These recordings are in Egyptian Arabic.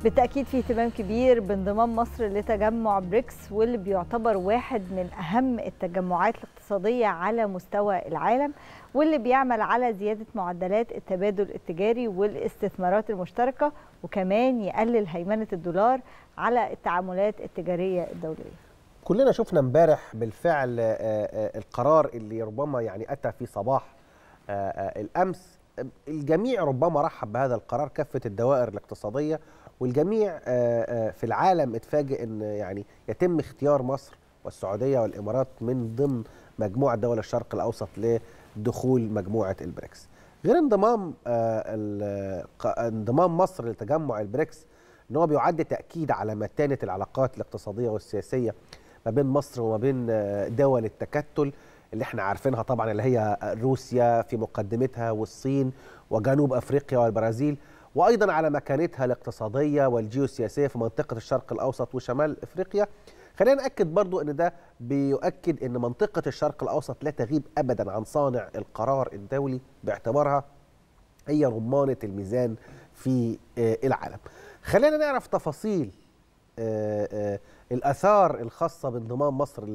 بالتأكيد في اهتمام كبير بانضمام مصر لتجمع بريكس واللي بيعتبر واحد من أهم التجمعات الاقتصادية على مستوى العالم واللي بيعمل على زيادة معدلات التبادل التجاري والاستثمارات المشتركة وكمان يقلل هيمنة الدولار على التعاملات التجارية الدولية كلنا شفنا امبارح بالفعل القرار اللي ربما يعني اتى في صباح الامس الجميع ربما رحب بهذا القرار كافه الدوائر الاقتصاديه والجميع في العالم اتفاجئ ان يعني يتم اختيار مصر والسعوديه والامارات من ضمن مجموعه دول الشرق الاوسط لدخول مجموعه البريكس. غير انضمام انضمام مصر لتجمع البريكس ان هو بيعد تاكيد على متانه العلاقات الاقتصاديه والسياسيه ما بين مصر وما بين دول التكتل اللي احنا عارفينها طبعا اللي هي روسيا في مقدمتها والصين وجنوب افريقيا والبرازيل وايضا على مكانتها الاقتصاديه والجيوسياسيه في منطقه الشرق الاوسط وشمال افريقيا خلينا ناكد برضو ان ده بيؤكد ان منطقه الشرق الاوسط لا تغيب ابدا عن صانع القرار الدولي باعتبارها هي رمانه الميزان في العالم خلينا نعرف تفاصيل الاثار الخاصه بانضمام مصر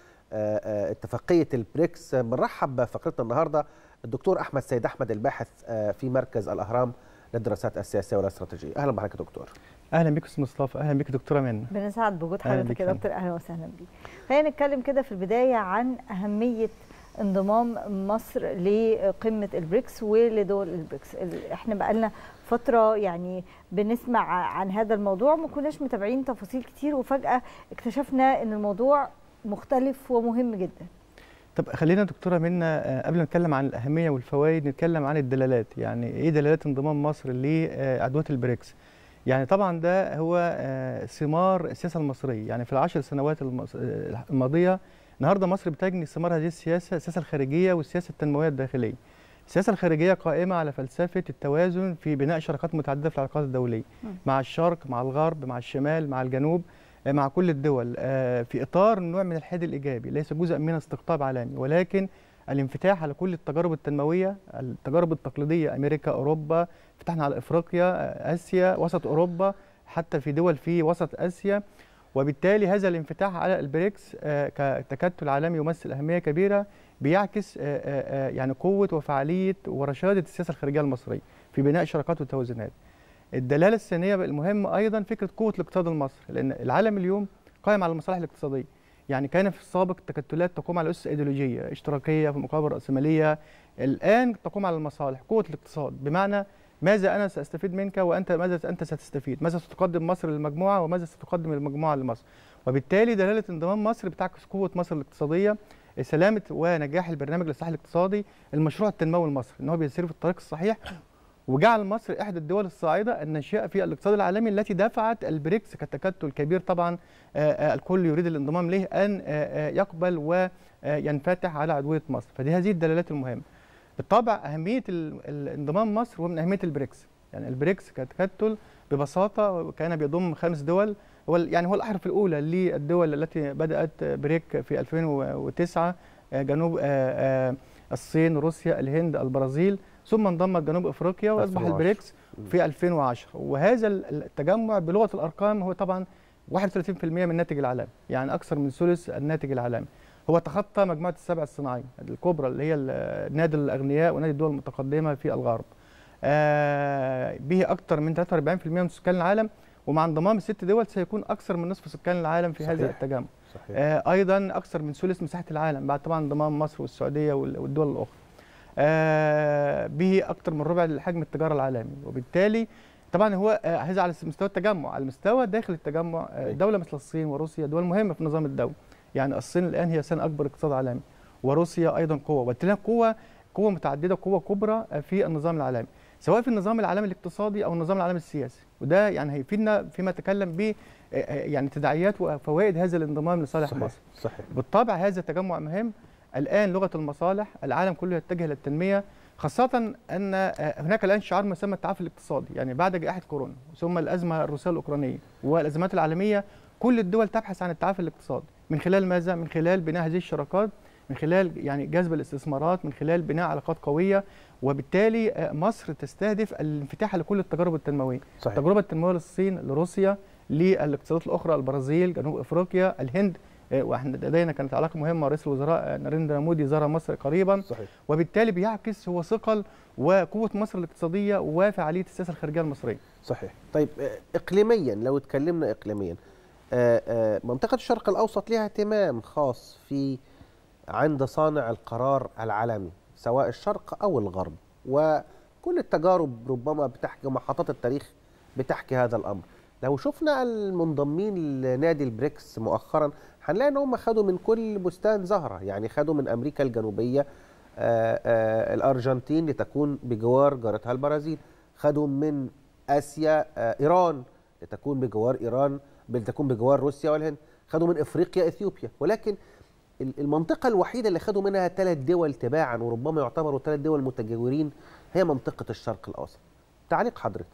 اتفاقيه البريكس بنرحب بفقرتنا النهارده الدكتور احمد سيد احمد الباحث في مركز الاهرام للدراسات السياسيه والاستراتيجيه اهلا بحضرتك يا دكتور اهلا بك استاذ مصطفى اهلا بك دكتوره منى بنسعد بوجود حضرتك يا دكتور اهلا وسهلا بيك خلينا نتكلم كده في البدايه عن اهميه انضمام مصر لقمه البريكس ولدول البريكس احنا بقالنا فتره يعني بنسمع عن هذا الموضوع ما كناش متابعين تفاصيل كتير وفجاه اكتشفنا ان الموضوع مختلف ومهم جدا طب خلينا دكتوره منا قبل ما نتكلم عن الاهميه والفوائد نتكلم عن الدلالات يعني ايه دلالات انضمام مصر لعدوات البريكس يعني طبعا ده هو ثمار السياسه المصريه يعني في العشر سنوات الماضيه النهارده مصر بتجني ثمار هذه السياسه السياسه الخارجيه والسياسه التنمويه الداخليه السياسه الخارجيه قائمه على فلسفه التوازن في بناء شراكات متعدده في العلاقات الدوليه مع الشرق مع الغرب مع الشمال مع الجنوب مع كل الدول في اطار نوع من الحياد الايجابي ليس جزء من استقطاب عالمي ولكن الانفتاح على كل التجارب التنمويه التجارب التقليديه امريكا اوروبا فتحنا على افريقيا اسيا وسط اوروبا حتى في دول في وسط اسيا وبالتالي هذا الانفتاح على البريكس كتكتل عالمي يمثل اهميه كبيره بيعكس يعني قوه وفعاليه ورشاده السياسه الخارجيه المصريه في بناء شراكات وتوازنات الدلاله الثانيه المهمه ايضا فكره قوه الاقتصاد المصري لان العالم اليوم قائم على المصالح الاقتصاديه يعني كان في السابق تكتلات تقوم على اسس ايديولوجيه اشتراكيه في مقابل راسماليه الان تقوم على المصالح قوه الاقتصاد بمعنى ماذا انا ساستفيد منك وانت ماذا انت ستستفيد ماذا ستقدم مصر للمجموعه وماذا ستقدم المجموعه لمصر وبالتالي دلاله انضمام مصر بتعكس قوه مصر الاقتصاديه سلامه ونجاح البرنامج الاصلاحي الاقتصادي المشروع التنموي المصري ان هو بيسير في الطريق الصحيح وجعل مصر احدى الدول الصاعده الناشئه في الاقتصاد العالمي التي دفعت البريكس كتكتل كبير طبعا الكل يريد الانضمام له ان يقبل وينفتح على عضويه مصر فدي هذه الدلالات المهمه بالطبع اهميه الانضمام مصر ومن اهميه البريكس يعني البريكس كتكتل ببساطه كان بيضم خمس دول هو يعني هو الاحرف الاولى للدول التي بدات بريك في 2009 جنوب الصين روسيا الهند البرازيل ثم انضمت جنوب افريقيا واصبح البريكس في 2010 وهذا التجمع بلغه الارقام هو طبعا 31% من الناتج العالمي يعني اكثر من ثلث الناتج العالمي هو تخطى مجموعه السبع الصناعيه الكبرى اللي هي نادي الاغنياء ونادي الدول المتقدمه في الغرب آه به اكثر من 43% من سكان العالم ومع انضمام الست دول سيكون اكثر من نصف سكان العالم في صحيح. هذا التجمع صحيح. آه ايضا اكثر من ثلث مساحه العالم بعد طبعا انضمام مصر والسعوديه والدول الاخرى آه به اكثر من ربع حجم التجاره العالمي وبالتالي طبعا هو آه هذا على مستوى التجمع على مستوى داخل التجمع آه دوله مثل الصين وروسيا دول مهمه في النظام الدولي يعني الصين الان هي ثاني اكبر اقتصاد عالمي وروسيا ايضا قوه وبالتالي قوه قوه متعدده قوه كبرى في النظام العالمي سواء في النظام العالمي الاقتصادي او النظام العالمي السياسي وده يعني هيفيدنا فيما نتكلم به يعني تداعيات وفوائد هذا الانضمام لصالح صحيح مصر صحيح بالطبع هذا تجمع مهم الان لغه المصالح العالم كله يتجه للتنميه خاصة أن هناك الآن شعار ما يسمى التعافي الاقتصادي يعني بعد جائحة كورونا ثم الأزمة الروسية الأوكرانية والأزمات العالمية كل الدول تبحث عن التعافي الاقتصادي من خلال ماذا؟ من خلال بناء هذه الشراكات من خلال يعني جذب الاستثمارات من خلال بناء علاقات قويه وبالتالي آه، مصر تستهدف الانفتاح لكل التجارب التنمويه صحيح التجربه التنمويه للصين لروسيا للاقتصادات الاخرى البرازيل جنوب افريقيا الهند آه، واحنا لدينا كانت علاقه مهمه رئيس الوزراء آه، ناريندرا مودي زار مصر قريبا صحيح وبالتالي بيعكس هو ثقل وقوه مصر الاقتصاديه وفعاليه السياسه الخارجيه المصريه صحيح طيب آه، اقليميا لو اتكلمنا اقليميا آه، آه، منطقه الشرق الاوسط لها اهتمام خاص في عند صانع القرار العالمي سواء الشرق او الغرب وكل التجارب ربما بتحكي ومحطات التاريخ بتحكي هذا الامر لو شفنا المنضمين لنادي البريكس مؤخرا هنلاقي ان هم خدوا من كل بستان زهره يعني خدوا من امريكا الجنوبيه آه، آه، الارجنتين لتكون بجوار جارتها البرازيل خدوا من اسيا آه، ايران لتكون بجوار ايران لتكون بجوار روسيا والهند خدوا من افريقيا اثيوبيا ولكن ال- المنطقه الوحيده اللي خدوا منها ثلاث دول تباعا وربما يعتبروا ثلاث دول متجاورين هي منطقه الشرق الاوسط تعليق حضرتك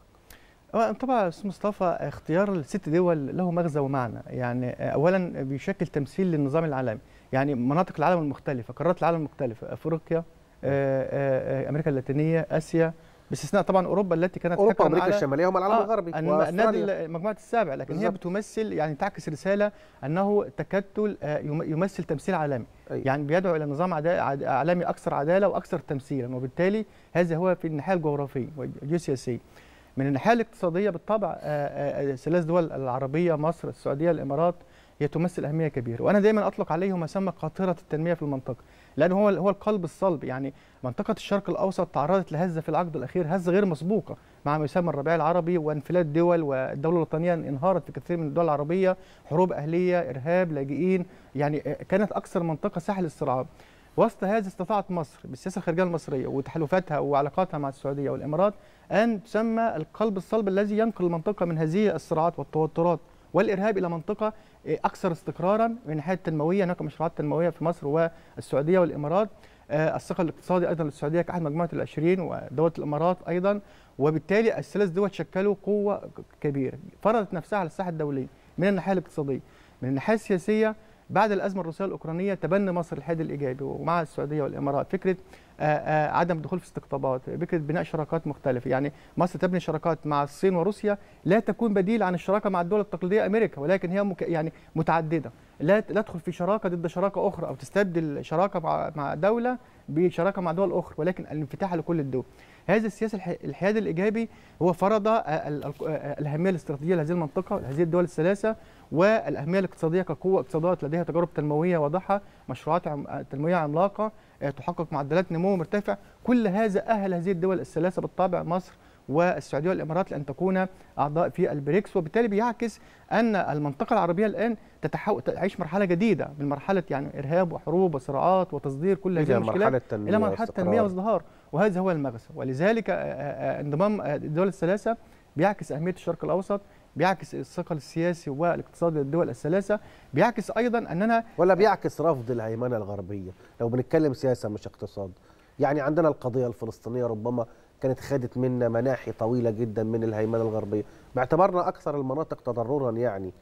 هو طبعا يا استاذ مصطفى اختيار الست دول له مغزى ومعنى يعني اولا بيشكل تمثيل للنظام العالمي يعني مناطق العالم المختلفه قارات العالم المختلفه افريقيا آه، آه، آه، امريكا اللاتينيه اسيا باستثناء طبعا اوروبا التي كانت اوروبا حكرا وامريكا على الشماليه هم العالم آه، الغربي الم- واستراليا نادي مجموعه السابع لكن هي بالظبط. بتمثل يعني تعكس رساله انه تكتل آه، يم- يمثل تمثيل عالمي أي. يعني بيدعو الى نظام عدا- عاد- عالمي اكثر عداله واكثر تمثيلا وبالتالي هذا هو في الناحيه الجغرافيه والجيوسياسيه من الناحيه الاقتصاديه بالطبع آه، آه، الثلاث دول العربيه مصر السعوديه الامارات هي تمثل اهميه كبيره وانا دايما اطلق عليه ما يسمى قاطره التنميه في المنطقه لان هو هو القلب الصلب يعني منطقه الشرق الاوسط تعرضت لهزه في العقد الاخير هزه غير مسبوقه مع ما يسمى الربيع العربي وانفلات دول والدوله الوطنيه انهارت في كثير من الدول العربيه حروب اهليه ارهاب لاجئين يعني آه، كانت اكثر منطقه ساحل الصراعات وسط هذا استطاعت مصر بالسياسه الخارجيه المصريه وتحالفاتها وعلاقاتها مع السعوديه والامارات ان تسمى القلب الصلب الذي ينقل المنطقه من هذه الصراعات والتوترات والارهاب الى منطقه آه، اكثر استقرارا من الناحيه التنمويه هناك مشروعات تنمويه في مصر والسعوديه والامارات آه، الثقل الاقتصادي ايضا للسعوديه كاحد مجموعه العشرين ودوله الامارات ايضا وبالتالي الثلاث دول شكلوا قوه كبيره فرضت نفسها على الساحه الدوليه من الناحيه الاقتصاديه من الناحيه السياسيه بعد الازمه الروسيه الاوكرانيه تبنى مصر الحاد الايجابي ومع السعوديه والامارات فكره آه، آه، عدم الدخول في استقطابات فكره بناء شراكات مختلفه يعني مصر تبني شراكات مع الصين وروسيا لا تكون بديل عن الشراكه مع الدول التقليديه امريكا ولكن هي مك... يعني متعدده لا لا تدخل في شراكه ضد شراكه اخرى او تستبدل شراكه مع مع دوله بشراكه مع دول اخرى ولكن الانفتاح لكل الدول هذا السياسه الح- الحياد الايجابي هو فرض آه، ال- ال- آه، الاهميه الاستراتيجيه لهذه المنطقه لهذه الدول الثلاثه والاهميه الاقتصاديه كقوه اقتصادات لديها تجارب تنمويه واضحه مشروعات عم- آه، تنمويه عملاقه آه، تحقق معدلات نمو مرتفع كل هذا اهل هذه الدول الثلاثه بالطبع مصر والسعوديه والامارات لان تكون اعضاء في البريكس وبالتالي بيعكس ان المنطقه العربيه الان تتحول تعيش مرحله جديده من مرحله يعني ارهاب وحروب وصراعات وتصدير كل هذه الى المشكلات مرحله تنميه الى مرحله واستقرار. تنميه وازدهار وهذا هو المغزى ولذلك آه، آه، آه، انضمام آه، الدول الثلاثه بيعكس اهميه الشرق الاوسط بيعكس الثقل السياسي والاقتصادي للدول الثلاثه بيعكس ايضا اننا ولا بيعكس رفض الهيمنه الغربيه لو بنتكلم سياسه مش اقتصاد يعني عندنا القضيه الفلسطينيه ربما كانت خدت منا مناحي طويله جدا من الهيمنه الغربيه باعتبارنا اكثر المناطق تضررا يعني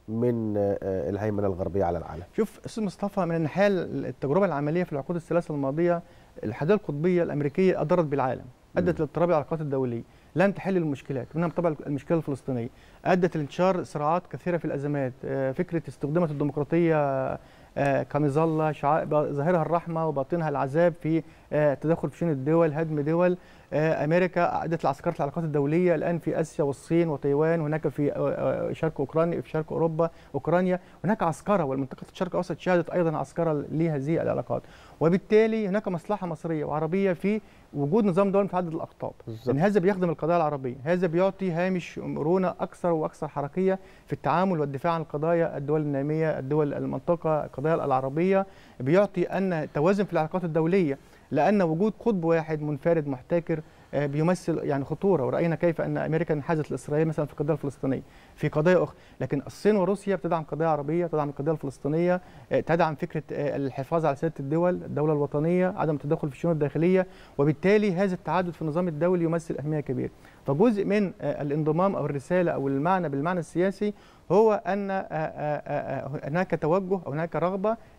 من آه، الهيمنه الغربيه على العالم شوف استاذ مصطفى من الناحيه التجربه العمليه في العقود الثلاثه الماضيه الحدود القطبيه الامريكيه اضرت بالعالم ادت لاضطراب العلاقات الدوليه لم تحل المشكلات منها طبعا المشكله الفلسطينيه ادت لانتشار صراعات كثيره في الازمات آه، فكره استخدمت الديمقراطيه آه، كمظله شعائر ظاهرها الرحمه وباطنها العذاب في آه، تدخل في شؤون الدول هدم دول آه، امريكا ادت لعسكره العلاقات الدوليه الان في اسيا والصين وتايوان هناك في آه، آه، شرق اوكرانيا في شرق اوروبا اوكرانيا هناك عسكره والمنطقه الشرق الاوسط شهدت ايضا عسكره لهذه العلاقات وبالتالي هناك مصلحه مصريه وعربيه في وجود نظام دول متعدد الاقطاب بالظبط. لان هذا بيخدم القضايا العربيه هذا بيعطي هامش مرونه اكثر واكثر حركيه في التعامل والدفاع عن القضايا الدول الناميه الدول المنطقه القضايا العربيه بيعطي ان توازن في العلاقات الدوليه لان وجود قطب واحد منفرد محتكر آه، بيمثل يعني خطوره وراينا كيف ان امريكا انحازت لاسرائيل مثلا في القضيه الفلسطينيه في قضايا اخرى لكن الصين وروسيا بتدعم قضيه عربيه تدعم القضيه الفلسطينيه آه، تدعم فكره آه، الحفاظ على سياده الدول الدوله الوطنيه عدم التدخل في الشؤون الداخليه وبالتالي هذا التعدد في النظام الدولي يمثل اهميه كبيره فجزء من آه، الانضمام او الرساله او المعنى بالمعنى السياسي هو ان آه، آه، آه، هناك توجه او هناك رغبه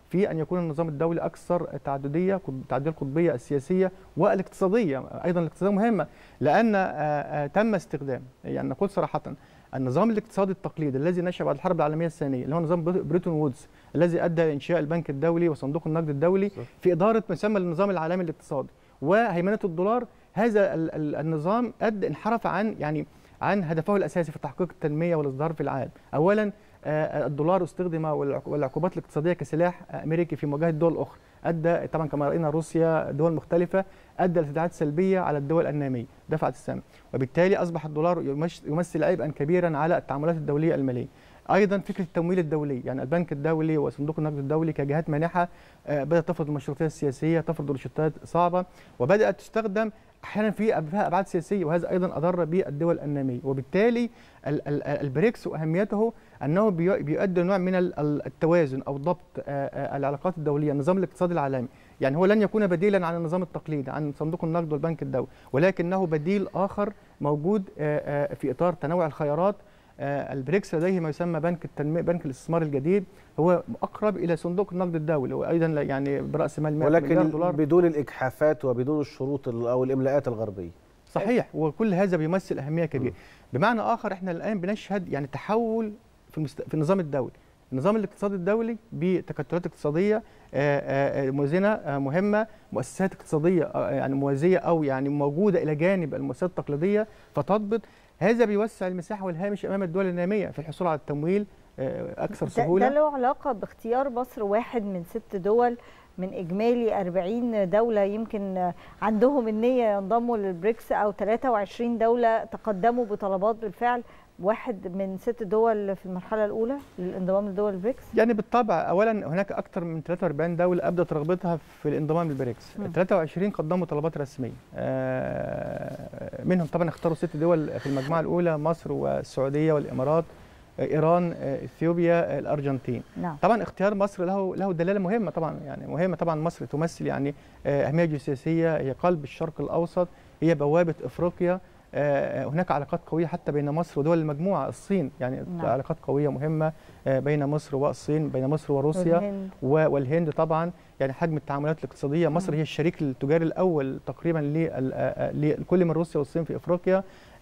في ان يكون النظام الدولي اكثر تعدديه تعدديه القطبيه السياسيه والاقتصاديه ايضا الاقتصاديه مهمه لان تم استخدام يعني نقول صراحه النظام الاقتصادي التقليدي الذي نشا بعد الحرب العالميه الثانيه اللي هو نظام بريتون وودز الذي ادى لانشاء البنك الدولي وصندوق النقد الدولي صح. في اداره ما يسمى النظام العالمي الاقتصادي وهيمنه الدولار هذا النظام ادى انحرف عن يعني عن هدفه الاساسي في تحقيق التنميه والازدهار في العالم اولا الدولار استخدم والعقوبات الاقتصاديه كسلاح امريكي في مواجهه دول اخرى ادى طبعا كما راينا روسيا دول مختلفه ادى لتداعيات سلبيه على الدول الناميه دفعت السهم وبالتالي اصبح الدولار يمثل عبئا كبيرا على التعاملات الدوليه الماليه ايضا فكره التمويل الدولي يعني البنك الدولي وصندوق النقد الدولي كجهات مانحه بدات تفرض المشروطيه السياسيه تفرض روشتات صعبه وبدات تستخدم احيانا في فيها ابعاد سياسيه وهذا ايضا اضر بالدول الناميه وبالتالي البريكس واهميته انه بيؤدي نوع من التوازن او ضبط العلاقات الدوليه النظام الاقتصادي العالمي يعني هو لن يكون بديلا عن النظام التقليدي عن صندوق النقد والبنك الدولي ولكنه بديل اخر موجود في اطار تنوع الخيارات البريكس لديه ما يسمى بنك التنميه بنك الاستثمار الجديد هو اقرب الى صندوق النقد الدولي وايضا يعني براس مال 100 ولكن مليار دولار بدون الاجحافات وبدون الشروط او الاملاءات الغربيه صحيح وكل هذا بيمثل اهميه كبيره بمعنى اخر احنا الان بنشهد يعني تحول في المست... في النظام الدولي النظام الاقتصادي الدولي بتكتلات اقتصاديه موازنه مهمه مؤسسات اقتصاديه يعني موازيه او يعني موجوده الى جانب المؤسسات التقليديه فتضبط هذا بيوسع المساحه والهامش امام الدول الناميه في الحصول على التمويل اكثر سهوله ده له علاقه باختيار مصر واحد من ست دول من اجمالي 40 دوله يمكن عندهم النيه ينضموا للبريكس او 23 دوله تقدموا بطلبات بالفعل واحد من ست دول في المرحلة الأولى للانضمام لدول البريكس؟ يعني بالطبع أولا هناك أكثر من 43 دولة أبدت رغبتها في الانضمام للبريكس، 23 قدموا طلبات رسمية منهم طبعا اختاروا ست دول في المجموعة الأولى مصر والسعودية والإمارات ايران اثيوبيا الارجنتين نعم. طبعا اختيار مصر له له دلاله مهمه طبعا يعني مهمه طبعا مصر تمثل يعني اهميه جيوسياسيه هي قلب الشرق الاوسط هي بوابه افريقيا هناك علاقات قويه حتى بين مصر ودول المجموعه الصين يعني نعم. علاقات قويه مهمه بين مصر والصين بين مصر وروسيا والهند. والهند طبعا يعني حجم التعاملات الاقتصاديه مصر هي الشريك التجاري الاول تقريبا لكل من روسيا والصين في افريقيا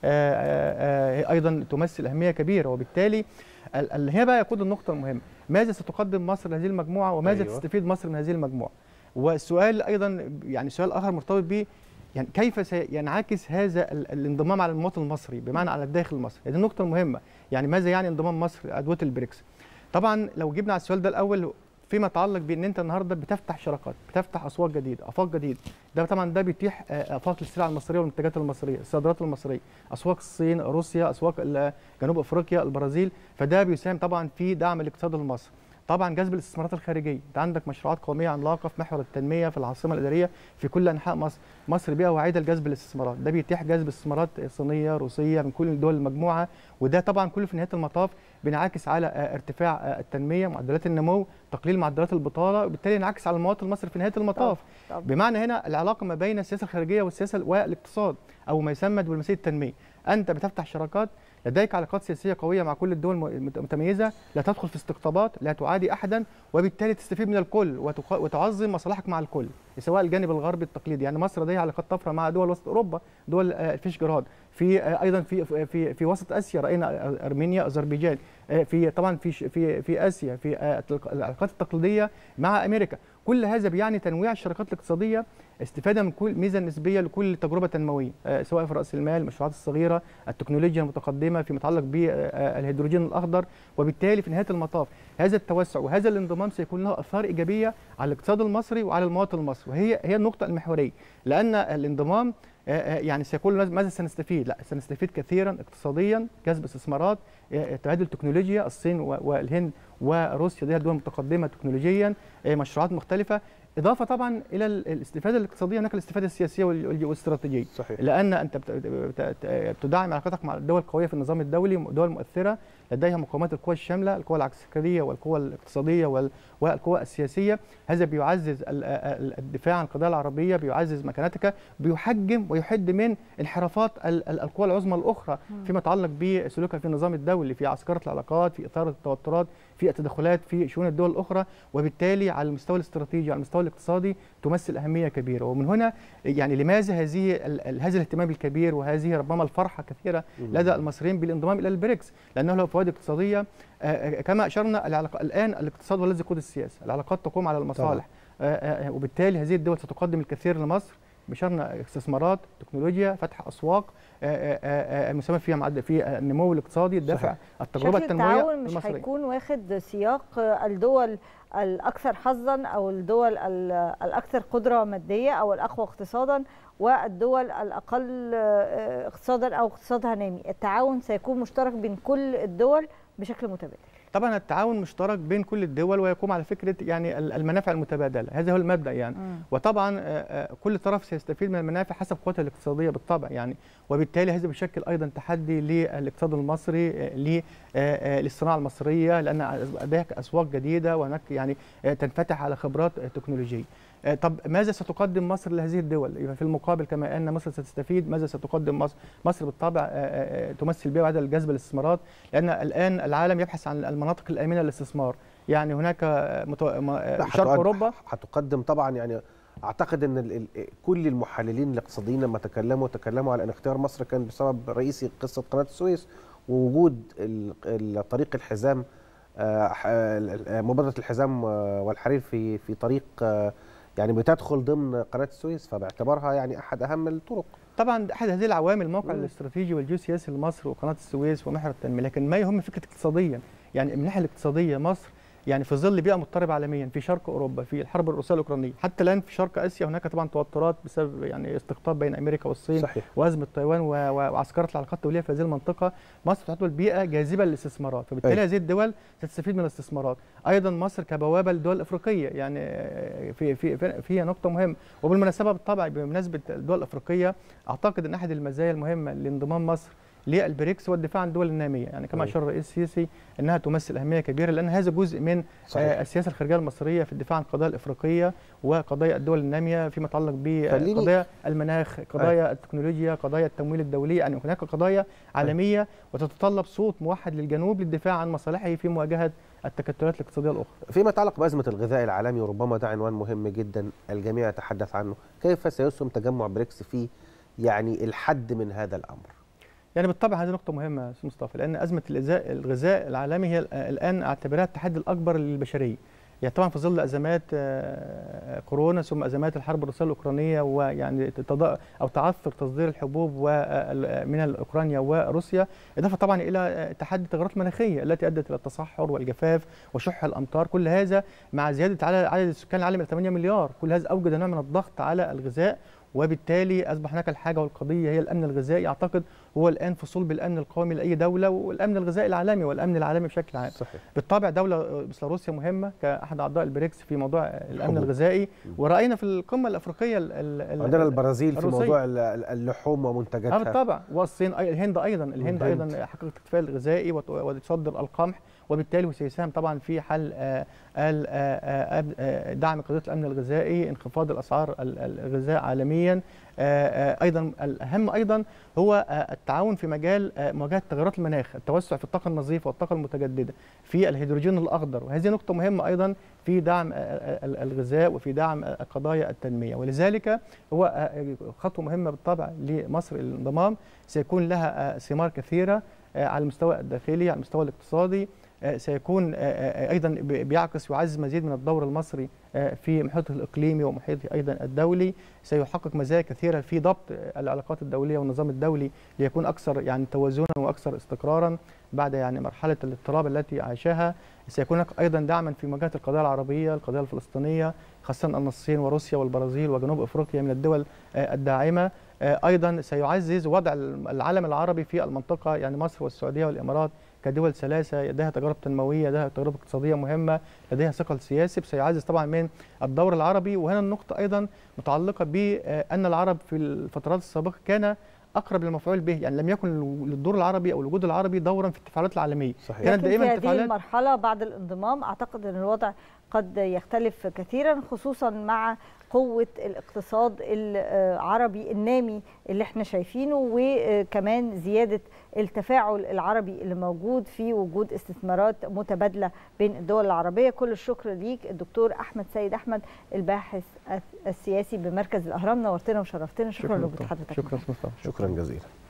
ايضا تمثل اهميه كبيره وبالتالي هنا بقى يقود النقطه المهمه ماذا ستقدم مصر لهذه المجموعه وماذا أيوة. تستفيد مصر من هذه المجموعه والسؤال ايضا يعني سؤال اخر مرتبط به يعني كيف سينعكس هذا الانضمام على المواطن المصري بمعنى على الداخل المصري هذه النقطه المهمه يعني ماذا يعني انضمام مصر عضويه البريكس طبعا لو جبنا على السؤال ده الاول فيما يتعلق بان انت النهارده بتفتح شراكات بتفتح اسواق جديده افاق جديده ده طبعا ده بيتيح افاق للسلع المصريه والمنتجات المصريه الصادرات المصريه اسواق الصين روسيا اسواق جنوب افريقيا البرازيل فده بيساهم طبعا في دعم الاقتصاد المصري طبعا جذب الاستثمارات الخارجيه انت عندك مشروعات قوميه عملاقه في محور التنميه في العاصمه الاداريه في كل انحاء مصر مصر بيئه واعده لجذب الاستثمارات ده بيتيح جذب استثمارات صينيه روسيه من كل دول المجموعه وده طبعا كله في نهايه المطاف بينعكس على ارتفاع التنميه معدلات النمو تقليل معدلات البطاله وبالتالي ينعكس على المواطن المصري في نهايه المطاف طب. طب. بمعنى هنا العلاقه ما بين السياسه الخارجيه والسياسه والاقتصاد او ما يسمى دبلوماسيه التنميه انت بتفتح شراكات لديك علاقات سياسيه قويه مع كل الدول المتميزه لا تدخل في استقطابات لا تعادي احدا وبالتالي تستفيد من الكل وتعظم مصالحك مع الكل سواء الجانب الغربي التقليدي يعني مصر لديها علاقات طفره مع دول وسط اوروبا دول الفيشجراد في ايضا في في في وسط اسيا راينا ارمينيا اذربيجان في طبعا في في في اسيا في العلاقات التقليديه مع امريكا كل هذا بيعني تنويع الشراكات الاقتصاديه استفاده من كل ميزه نسبيه لكل تجربه تنمويه سواء في راس المال المشروعات الصغيره التكنولوجيا المتقدمه فيما يتعلق بالهيدروجين الاخضر وبالتالي في نهايه المطاف هذا التوسع وهذا الانضمام سيكون له اثار ايجابيه على الاقتصاد المصري وعلى المواطن المصري وهي هي النقطه المحوريه لان الانضمام يعني سيكون ماذا سنستفيد؟ لا سنستفيد كثيرا اقتصاديا جذب استثمارات تبادل تكنولوجيا الصين والهند وروسيا دي دول متقدمه تكنولوجيا مشروعات مختلفه اضافه طبعا الى الاستفاده الاقتصاديه هناك الاستفاده السياسيه والاستراتيجيه صحيح لان انت بتدعم علاقتك مع الدول القويه في النظام الدولي دول مؤثره لديها مقومات القوى الشامله القوى العسكريه والقوى الاقتصاديه والقوى السياسيه هذا بيعزز الدفاع عن القضايا العربيه بيعزز مكانتك بيحجم ويحد من انحرافات القوى العظمى الاخرى فيما يتعلق بسلوكها في النظام الدولي في عسكره العلاقات في اثاره التوترات في التدخلات في شؤون الدول الاخرى وبالتالي على المستوى الاستراتيجي على المستوى الاقتصادي تمثل اهميه كبيره ومن هنا يعني لماذا هذه هذا الاهتمام الكبير وهذه ربما الفرحه كثيره لدى المصريين بالانضمام الى البريكس لانه له فوائد اقتصاديه كما اشرنا العلاقة الان الاقتصاد هو الذي يقود السياسه العلاقات تقوم على المصالح وبالتالي هذه الدول ستقدم الكثير لمصر بشرنا استثمارات تكنولوجيا فتح اسواق المساهمه فيها معد في النمو الاقتصادي الدفع التجربه التنمويه التعاون مش هيكون واخد سياق الدول الاكثر حظا او الدول الاكثر قدره ماديه او الاقوى اقتصادا والدول الاقل اقتصادا او اقتصادها نامي التعاون سيكون مشترك بين كل الدول بشكل متبادل طبعا التعاون مشترك بين كل الدول ويقوم على فكره يعني المنافع المتبادله هذا هو المبدا يعني م. وطبعا كل طرف سيستفيد من المنافع حسب قوته الاقتصاديه بالطبع يعني وبالتالي هذا بيشكل ايضا تحدي للاقتصاد المصري للصناعه المصريه لان هناك اسواق جديده وهناك يعني تنفتح على خبرات تكنولوجيه طب ماذا ستقدم مصر لهذه الدول؟ في المقابل كما ان مصر ستستفيد ماذا ستقدم مصر؟ مصر بالطبع تمثل بها عدد الجذب الاستثمارات لان الان العالم يبحث عن المناطق الامنه للاستثمار، يعني هناك متو... شرق اوروبا هتقدم طبعا يعني اعتقد ان ال ال كل المحللين الاقتصاديين لما تكلموا تكلموا على ان اختيار مصر كان بسبب رئيسي قصه قناه السويس ووجود طريق الحزام مبادره الحزام والحرير في في طريق يعني بتدخل ضمن قناه السويس فباعتبارها يعني احد اهم الطرق طبعا احد هذه العوامل الموقع الاستراتيجي والجيوسياسي لمصر وقناه السويس ومحور التنميه لكن ما يهم فكره اقتصاديا يعني من الناحيه الاقتصاديه مصر يعني في ظل بيئه مضطربه عالميا في شرق اوروبا في الحرب الروسيه الاوكرانيه حتى الان في شرق اسيا هناك طبعا توترات بسبب يعني استقطاب بين امريكا والصين صحيح. وازمه تايوان وعسكره العلاقات الدوليه في هذه المنطقه مصر تعتبر بيئه جاذبه للاستثمارات فبالتالي هذه الدول ستستفيد من الاستثمارات ايضا مصر كبوابه للدول الافريقيه يعني في في في فيها نقطه مهمه وبالمناسبه بالطبع بمناسبه الدول الافريقيه اعتقد ان احد المزايا المهمه لانضمام مصر للبريكس والدفاع عن الدول الناميه يعني كما اشار الرئيس السيسي انها تمثل اهميه كبيره لان هذا جزء من صحيح. السياسه الخارجيه المصريه في الدفاع عن القضايا الافريقيه وقضايا الدول الناميه فيما يتعلق بقضايا المناخ قضايا التكنولوجيا قضايا التمويل الدولي يعني هناك قضايا عالميه وتتطلب صوت موحد للجنوب للدفاع عن مصالحه في مواجهه التكتلات الاقتصاديه الاخرى. فيما يتعلق بازمه الغذاء العالمي وربما ده عنوان مهم جدا الجميع يتحدث عنه، كيف سيسهم تجمع بريكس في يعني الحد من هذا الامر؟ يعني بالطبع هذه نقطة مهمة يا مصطفى لأن أزمة الغذاء العالمي هي الآن أعتبرها التحدي الأكبر للبشرية. يعني طبعا في ظل أزمات كورونا ثم أزمات الحرب الروسية الأوكرانية ويعني أو تعثر تصدير الحبوب من أوكرانيا وروسيا إضافة طبعا إلى تحدي التغيرات المناخية التي أدت إلى التصحر والجفاف وشح الأمطار كل هذا مع زيادة عدد السكان العالم إلى 8 مليار كل هذا أوجد نوع من الضغط على الغذاء وبالتالي اصبح هناك الحاجه والقضيه هي الامن الغذائي اعتقد هو الان في صلب الامن القومي لاي دوله والامن الغذائي العالمي والامن العالمي بشكل عام صحيح. بالطبع دوله مثل روسيا مهمه كاحد اعضاء البريكس في موضوع الامن الغذائي وراينا في القمه الافريقيه عندنا البرازيل في موضوع اللحوم ومنتجاتها بالطبع والصين الهند ايضا الهند ايضا حققت الاكتفاء الغذائي وتصدر القمح وبالتالي سيساهم طبعا في حل دعم قضيه الامن الغذائي انخفاض الاسعار الغذاء عالميا ايضا الاهم ايضا هو التعاون في مجال مواجهه تغيرات المناخ التوسع في الطاقه النظيفه والطاقه المتجدده في الهيدروجين الاخضر وهذه نقطه مهمه ايضا في دعم الغذاء وفي دعم قضايا التنميه ولذلك هو خطوه مهمه بالطبع لمصر الانضمام سيكون لها ثمار كثيره على المستوى الداخلي على المستوى الاقتصادي سيكون ايضا بيعكس ويعزز مزيد من الدور المصري في محيطه الاقليمي ومحيطه ايضا الدولي سيحقق مزايا كثيره في ضبط العلاقات الدوليه والنظام الدولي ليكون اكثر يعني توازنا واكثر استقرارا بعد يعني مرحله الاضطراب التي عاشها سيكون هناك ايضا دعما في مواجهه القضايا العربيه القضايا الفلسطينيه خاصه ان الصين وروسيا والبرازيل وجنوب افريقيا من الدول الداعمه ايضا سيعزز وضع العالم العربي في المنطقه يعني مصر والسعوديه والامارات كدول ثلاثه لديها تجارب تنمويه لديها تجارب اقتصاديه مهمه لديها ثقل سياسي سيعزز طبعا من الدور العربي وهنا النقطه ايضا متعلقه بان العرب في الفترات السابقه كان اقرب للمفعول به يعني لم يكن للدور العربي او الوجود العربي دورا في التفاعلات العالميه صحيح. كانت دائما في هذه المرحله بعد الانضمام اعتقد ان الوضع قد يختلف كثيرا خصوصا مع قوه الاقتصاد العربي النامي اللي احنا شايفينه وكمان زياده التفاعل العربي اللي موجود في وجود استثمارات متبادله بين الدول العربيه كل الشكر ليك الدكتور احمد سيد احمد الباحث السياسي بمركز الاهرام نورتنا وشرفتنا شكرا, شكرا لوجود حضرتك شكرا مصطفى شكرا جزيلا